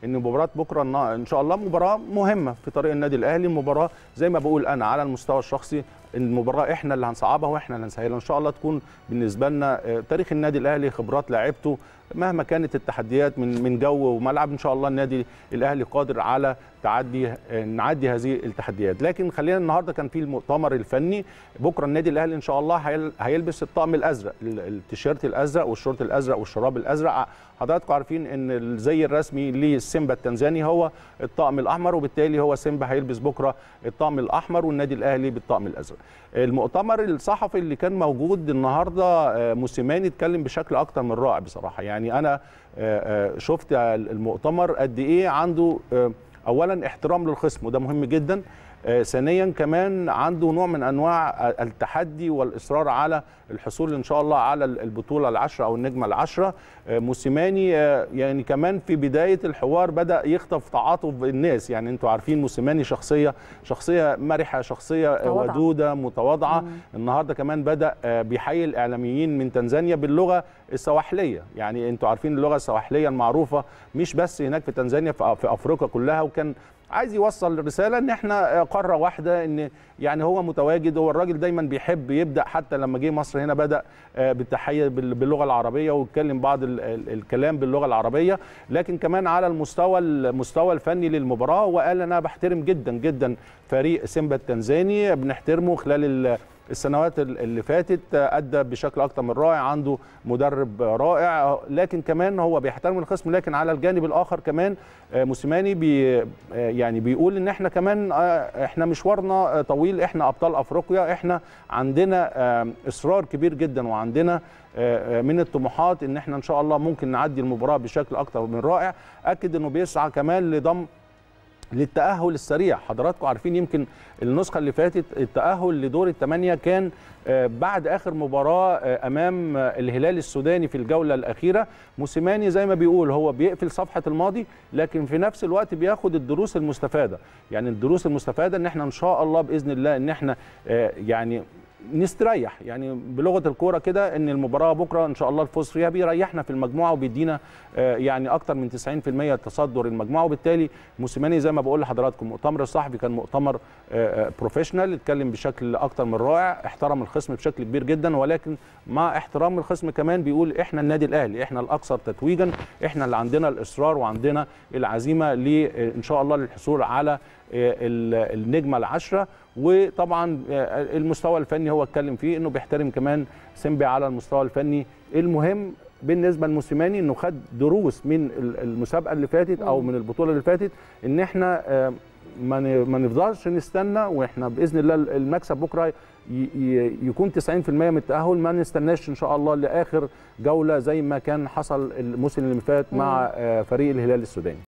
ان مباراه بكره النا- ان شاء الله مباراه مهمه في طريق النادي الاهلي مباراه زي ما بقول انا على المستوى الشخصي المباراه احنا اللي هنصعبها واحنا اللي هنسهلها ان شاء الله تكون بالنسبه لنا آه، تاريخ النادي الاهلي خبرات لاعيبته مهما كانت التحديات من من جو وملعب ان شاء الله النادي الاهلي قادر على تعدي آه، نعدي هذه التحديات لكن خلينا النهارده كان في المؤتمر الفني بكره النادي الاهلي ان شاء الله هيل- هيلبس الطقم الازرق ال- التيشيرت الازرق والشورت الازرق والشراب الازرق حضراتكم عارفين ان الزي الرسمي للسيمبا التنزاني هو الطقم الاحمر وبالتالي هو سيمبا هيلبس بكره الطقم الاحمر والنادي الاهلي بالطقم الازرق المؤتمر الصحفي اللي كان موجود النهارده آه، موسيماني اتكلم بشكل اكتر من رائع بصراحه يعني انا آه، آه، شفت المؤتمر قد ايه عنده آه، اولا احترام للخصم وده مهم جدا آه، ثانيا كمان عنده نوع من انواع التحدي والاصرار على الحصول ان شاء الله على البطوله العشره او النجمه العشره آه، موسيماني آه، يعني كمان في بدايه الحوار بدا يخطف تعاطف الناس يعني انتوا عارفين موسيماني شخصيه شخصيه مرحه شخصيه آه، متواضعة. ودوده متواضعه النهارده كمان بدا آه، بيحيي الاعلاميين من تنزانيا باللغه السواحليه يعني انتوا عارفين اللغه السواحليه المعروفه مش بس هناك في تنزانيا في في افريقيا كلها وكان عايز يوصل رساله ان احنا قاره واحده ان يعني هو متواجد هو الراجل دايما بيحب يبدا حتى لما جه مصر هنا بدا آه، بالتحيه بال- باللغه العربيه واتكلم بعض ال- ال- الكلام باللغه العربيه لكن كمان على المستوى المستوى الفني للمباراه وقال انا بحترم جدا جدا فريق سيمبا التنزاني بنحترمه خلال ال- السنوات ال- اللي فاتت آه، ادى بشكل اكتر من رائع عنده مدرب رائع آه، لكن كمان هو بيحترم الخصم لكن على الجانب الاخر كمان آه، موسيماني بي آه، يعني بيقول ان احنا كمان آه، احنا مشوارنا آه، طويل احنا ابطال افريقيا احنا عندنا آه، اصرار كبير جدا وعندنا آه، آه، من الطموحات ان احنا ان شاء الله ممكن نعدي المباراه بشكل اكتر من رائع اكد انه بيسعى كمان لضم للتأهل السريع حضراتكم عارفين يمكن النسخة اللي فاتت التأهل لدور الثمانية كان آه، بعد آخر مباراة آه، أمام آه، الهلال السوداني في الجولة الأخيرة موسيماني زي ما بيقول هو بيقفل صفحة الماضي لكن في نفس الوقت بياخد الدروس المستفادة يعني الدروس المستفادة ان احنا ان شاء الله بإذن الله ان احنا آه، يعني نستريح يعني بلغه الكوره كده ان المباراه بكره ان شاء الله الفوز فيها بيريحنا في المجموعه وبيدينا آه، يعني اكتر من 90% تصدر المجموعه وبالتالي موسيماني زي ما بقول لحضراتكم مؤتمر الصحفي كان مؤتمر آه، آه، بروفيشنال اتكلم بشكل اكتر من رائع احترم الخصم بشكل كبير جدا ولكن مع احترام الخصم كمان بيقول احنا النادي الاهلي احنا الاكثر تتويجا احنا اللي عندنا الاصرار وعندنا العزيمه ل- ان شاء الله للحصول على آه، ال- النجمه العشره وطبعا آه، المستوى الفني هو اتكلم فيه انه بيحترم كمان سيمبي على المستوى الفني المهم بالنسبه لموسيماني انه خد دروس من ال- المسابقه اللي فاتت او من البطوله اللي فاتت ان احنا آه، ما ن- ما نفضلش نستنى واحنا باذن الله المكسب بكره ي- ي- يكون 90% من التاهل ما نستناش ان شاء الله لاخر جوله زي ما كان حصل الموسم اللي فات مع آه، فريق الهلال السوداني